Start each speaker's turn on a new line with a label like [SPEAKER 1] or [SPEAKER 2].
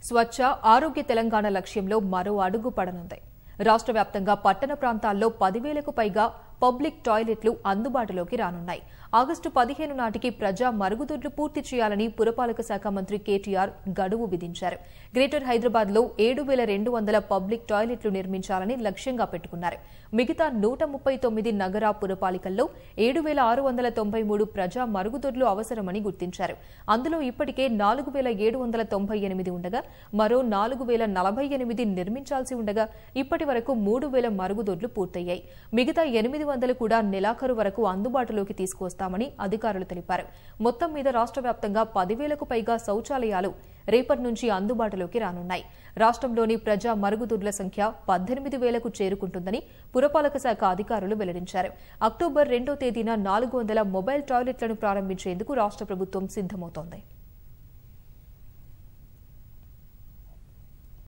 [SPEAKER 1] స్వచ్ఛ ఆరోగ్య తెలంగాణ లక్ష్యంలో మరో అడుగు పడనుంది రాష్ట్ర వ్యాప్తంగా పట్టణ ప్రాంతాల్లో పదివేలకు పైగా పబ్లిక్ టాయిలెట్లు అందుబాటులోకి రానున్నాయి ఆగస్టు పదిహేను నాటికి ప్రజా మరుగుదొడ్లు పూర్తి చేయాలని పురపాలక శాఖ మంత్రి కేటీఆర్ గడువు విధించారు గ్రేటర్ హైదరాబాద్ లో ఏడు వేల రెండు వందల పబ్లిక్ టాయిలెట్లు నిర్మించాలని లక్ష్యంగా పెట్టుకున్నారు మిగతా నూట ముప్పై తొమ్మిది నగర పురపాలికల్లో ఏడు వేల ఆరు వందల తొంభై మూడు ప్రజా మరుగుదొడ్లు అవసరమని గుర్తించారు అందులో ఇప్పటికే నాలుగు వేల ఏడు వందల తొంభై ఎనిమిది ఉండగా మరో నాలుగు వేల నలభై ఎనిమిది నిర్మించాల్సి ఉండగా ఇప్పటి వరకు మూడు వేల మరుగుదొడ్లు పూర్తయ్యాయి మిగతా ఎనిమిది వందలు కూడా నెలాఖరు వరకు అందుబాటులోకి తీసుకువస్తామని అధికారులు తెలిపారు మొత్తం మీద రాష్ట్ర వ్యాప్తంగా పదివేలకు పైగా శౌచాలయాలు రేపటి నుంచి అందుబాటులోకి రానున్నాయి రాష్ట్రంలోని ప్రజా మరుగుదొడ్ల సంఖ్య పద్దెనిమిది వేలకు చేరుకుంటుందని పురపాలక శాఖ అధికారులు వెల్లడించారు అక్టోబర్ రెండో తేదీన నాలుగు వందల మొబైల్ టాయిలెట్లను ప్రారంభించేందుకు రాష్ట్ర ప్రభుత్వం సిద్దమవుతోంది